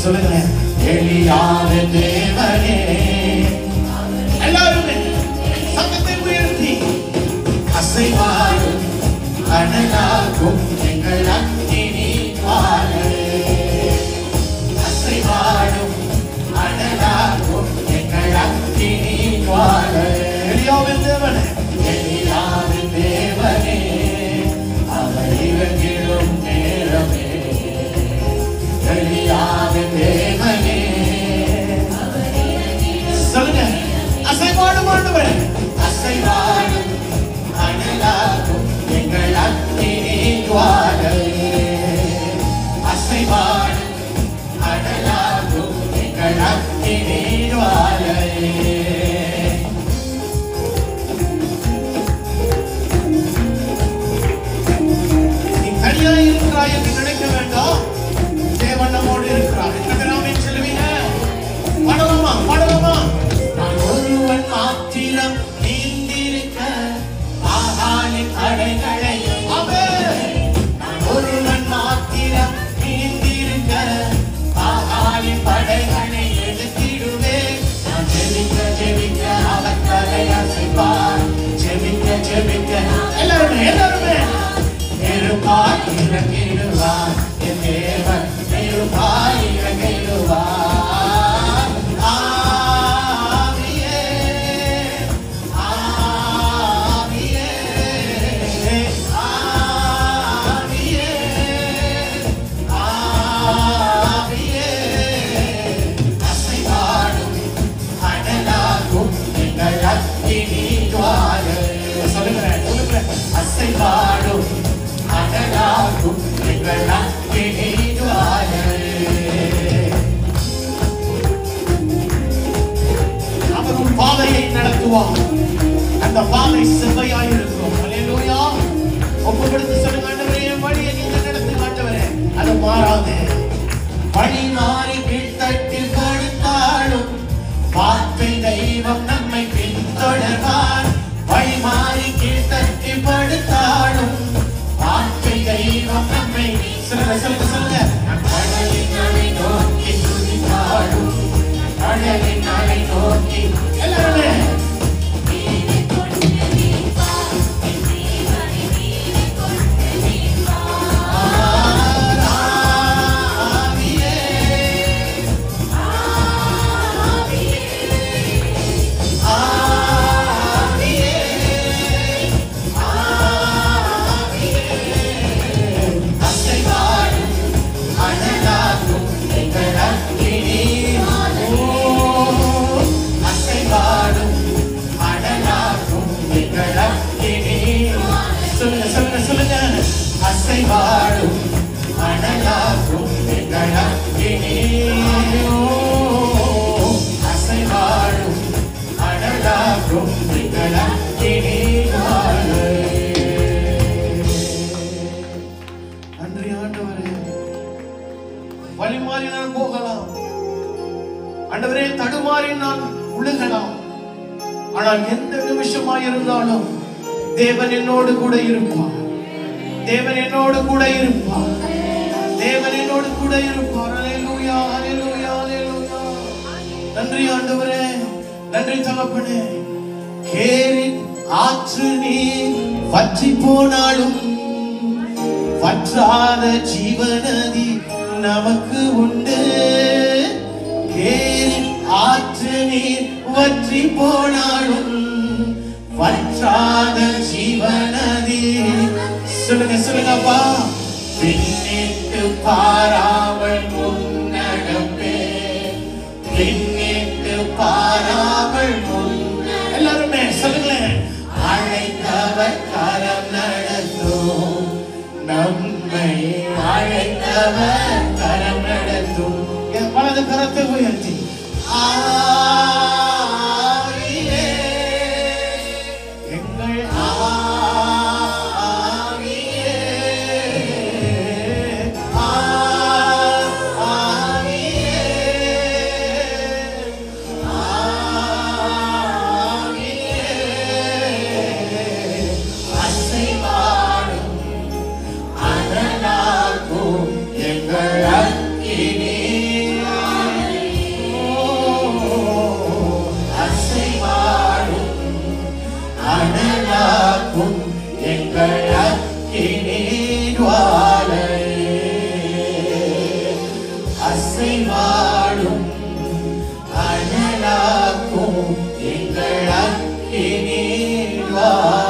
சொல்லுங்களேன் எளியாவின் தேவனே எல்லாருமே சத்தத்தை உயர்த்தி அசைவாடும் அனலாகும் எங்கள் அக்கினி வாழே அசைவாடும் அனலாகும் எங்கள் அக்கினி வாழே எளியாவின் தேவனே எளியாவின் தேவனே அவர் இறங்கிடும் நேரமே எளியாவின் தேவனே சொல்லுங்க அசைவாடும் ஆண்டவரே அசைவாடும் அனலாகும் எங்கள் அக்கினி துவாரே அசைவாடும் அனலாகும் எங்கள் அக்கினி துவாரே நீ தனியாய் இருக்கிறாய் என்று நினைக்க வேண்டாம் தேவன் நம்மோடு இருக்கிறார் எத்தனை நாமே சொல்லுவீங்க பாடலாமா பாடலாமா நான் ஒருவன் மாத்திரம் நீந்திருக்க ஆகாலின் தடைகளை அவே நான் ஒருவன் மாத்திரம் நீந்திருக்க ஆகாலின் படைகளை எடுத்திடுவேன் நான் ஜெபிக்க ஜெபிக்க அவர் தலை அசைப்பார் ஜெபிக்க ஜெபிக்க எல்லாருமே எல்லாருமே நெருப்பாய் இறங்கிடுவார் என் தேவன் நெருப்பாய் இறங்கிடுவார் ஆவியே ஆவியே ஆவியே ஆவியே அசைவாடும் அனலாகும் எங்கள் அக்கினி துவாரே. சொல்லுகிறேன், சொல்லுகிறேன். அசைவாடும் அனலாகும் எங்கள் அக்கினி துவாரே. அவர் உன் பாதையை நடத்துவார் அந்த பாதை செவ்வையாய் இருக்கும் அல்லேலூயா ஒப்பு கொடுத்து சொல்லுங்க ஆண்டவரே என் வழியை நீங்க நடத்தி ஆண்டவரே அது மாறாது வழி மாறி பின்தட்டி கொடுத்தாலும் வார்த்தை தெய்வம் நம்மை பின்தொடர்வார் வழி மாறி கீழ்த்தட்டி படுத்தாலும் வார்த்தை தெய்வம் நம்மை சொல்லுங்க சொல்லுங்க சொல்லுங்க கடலின் அலை நோக்கி துதித்தாலும் கடலின் அலை நோக்கி எல்லாருமே ஆவியே ஆவியே அசைவாடும் அனலாகும் எங்கள் அக்கினி ஓ, அசைவாடும் அனலாகும் எங்கள் அக்கினி சொல்லுங்க சொல்லுங்க சொல்லுங்க அசைவாடும் அனலாகும் எங்கள் அக்கினி ஓ, அசைவாடும் அனலாகும் எங்கள் அக்கினி வாழே. நன்றி ஆண்டவரே வழி மாறி நான் போகலாம் ஆண்டவரே தடுமாறி நான் உழுகலாம் ஆனால் எந்த நிமிஷமாய் இருந்தாலும் தேவன் என்னோடு கூட இருப்பார் தேவன் என்னோடு கூட இருப்பார் தேவன் என்னோடு கூட இருப்பார் அல்லேலூயா அல்லேலூயா அல்லேலூயா நன்றி ஆண்டவரே நன்றி தகப்பனே கேரின் ஆற்று நீர் வற்றி போனாலும் வற்றாத ஜீவநதி நமக்கு உண்டு கேரின் ஆற்று நீர் வற்றி போனாலும் வற்றாத ஜீவநதி சொல்லுங்க சொல்லுங்கப்பா பின்னிட்டு பாராமல் முன்னடப்பே பின்னிட்டு பாராமல் முன்ன எல்லாருமே சொல்லுங்களேன் அழைத்தவர் கரம் நடத்தும் நம்மை அழைத்தவர் கரம் நடத்தும் என் வலது கரத்தை உயர்த்தி ஆவியே, எங்கள் ஆவியே, ஆவியே, அசைவாடும் அனலாக்கும் எங்கள் அக்கினி எங்கள் அக்கினி வாரும்